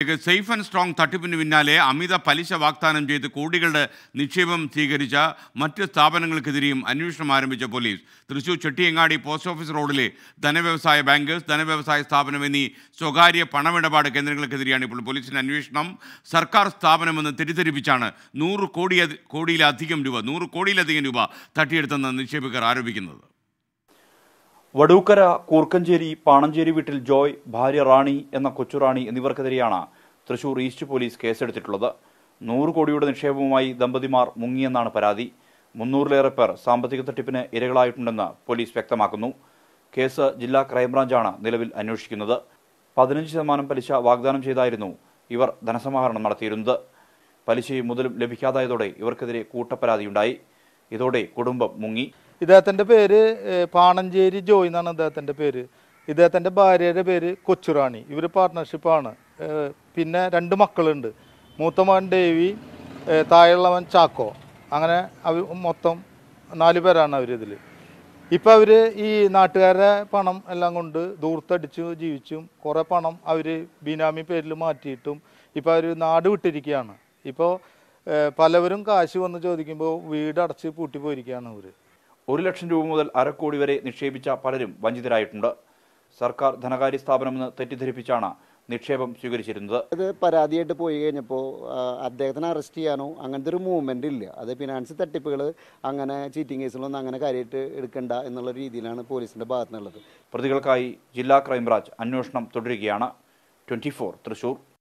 വാർത്തയിലേക്ക് safe and strong തട്ടിപ്പിന് പിന്നാലെ അമിത പലിശ വാഗ്ദാനം ചെയ്ത് കോടികളുടെ നിക്ഷേപം സ്വീകരിച്ച മറ്റ് സ്ഥാപനങ്ങൾക്കെതിരെയും അന്വേഷണം ആരംഭിച്ച police Thrissur Chettiyangadi post office റോഡിലെ ധനവ്യവസായ ബാങ്കേഴ്സ് ധനവ്യവസായ സ്ഥാപനം എന്നീ സ്വകാര്യ പണമിടപാട് കേന്ദ്രങ്ങൾക്കെതിരെയാണ് ഇപ്പോൾ പോലീസിന്റെ അന്വേഷണം സർക്കാർ സ്ഥാപനമെന്ന് തെറ്റിദ്ധരിപ്പിച്ചാണ് നൂറ് കോടി കോടിയിലധികം രൂപ നൂറ് കോടിയിലധികം രൂപ തട്ടിയെടുത്തെന്ന് നിക്ഷേപകർ ആരോപിക്കുന്നത് വടൂക്കര കൂർക്കഞ്ചേരി പാണഞ്ചേരി വീട്ടിൽ ജോയ് ഭാര്യ റാണി എന്ന കൊച്ചുറാണി എന്നിവർക്കെതിരെയാണ് തൃശൂർ ഈസ്റ്റ് പോലീസ് കേസെടുത്തിട്ടുള്ളത് നൂറ് കോടിയുടെ നിക്ഷേപവുമായി ദമ്പതിമാർ മുങ്ങിയെന്നാണ് പരാതി മുന്നൂറിലേറെ പേർ സാമ്പത്തിക തട്ടിപ്പിന് ഇരകളായിട്ടുണ്ടെന്ന് പോലീസ് വ്യക്തമാക്കുന്നു കേസ് ജില്ലാ ക്രൈംബ്രാഞ്ചാണ് നിലവിൽ അന്വേഷിക്കുന്നത് പതിനഞ്ച് ശതമാനം പലിശ വാഗ്ദാനം ചെയ്തായിരുന്നു ഇവർ ധനസമാഹരണം നടത്തിയിരുന്നത് പലിശയും മുതലും ലഭിക്കാതായതോടെ ഇവർക്കെതിരെ കൂട്ടപ്പരാതിയുണ്ടായി ഇതോടെ കുടുംബം മുങ്ങി ഇദ്ദേഹത്തിൻ്റെ പേര് ഏഹ്, പാണഞ്ചേരി ജോയ് എന്നാണ് ഇദ്ദേഹത്തിൻ്റെ പേര് ഇദ്ദേഹത്തിൻ്റെ ഭാര്യയുടെ പേര് കൊച്ചുറാണി ഇവർ പാർട്ട്ണർഷിപ്പാണ് ഏഹ്, പിന്നെ രണ്ട് മക്കളുണ്ട് മൂത്ത മകൻ ദേവി ഏഹ്, താഴെയുള്ളവൻ ചാക്കോ അങ്ങനെ അവർ മൊത്തം നാല് പേരാണ് അവരിതിൽ ഇപ്പം അവർ ഈ നാട്ടുകാരുടെ പണം എല്ലാം കൊണ്ട് ദൂർത്തടിച്ചു ജീവിച്ചും കുറേ പണം അവർ ബിനാമി പേരിൽ മാറ്റിയിട്ടും ഇപ്പോൾ അവർ നാട് വിട്ടിരിക്കുകയാണ് ഇപ്പോൾ പലവരും കാശ് വന്ന് ചോദിക്കുമ്പോൾ വീട് അടച്ച് പൂട്ടി പോയിരിക്കുകയാണ് അവർ ഒരു ലക്ഷം രൂപ മുതൽ അരക്കോടി വരെ നിക്ഷേപിച്ച പലരും വഞ്ചിതരായിട്ടുണ്ട് സർക്കാർ ധനകാര്യ സ്ഥാപനമെന്ന് തെറ്റിദ്ധരിപ്പിച്ചാണ് നിക്ഷേപം സ്വീകരിച്ചിരുന്നത് ഇത് പരാതിയായിട്ട് പോയി കഴിഞ്ഞപ്പോൾ അദ്ദേഹത്തിനെ അറസ്റ്റ് ചെയ്യാനോ അങ്ങനത്തെ ഒരു മൂവ്മെൻ്റ് ഇല്ല അത് ഫിനാൻസ് തട്ടിപ്പുകൾ അങ്ങനെ ചീറ്റിംഗ് കേസുകളൊന്നും അങ്ങനെ കാര്യമായിട്ട് എടുക്കണ്ട എന്നുള്ള രീതിയിലാണ് പോലീസിൻ്റെ ഭാഗത്തുനിന്നുള്ളത് പ്രതികൾക്കായി ജില്ലാ ക്രൈംബ്രാഞ്ച് അന്വേഷണം തുടരുകയാണ് ട്വന്റി തൃശൂർ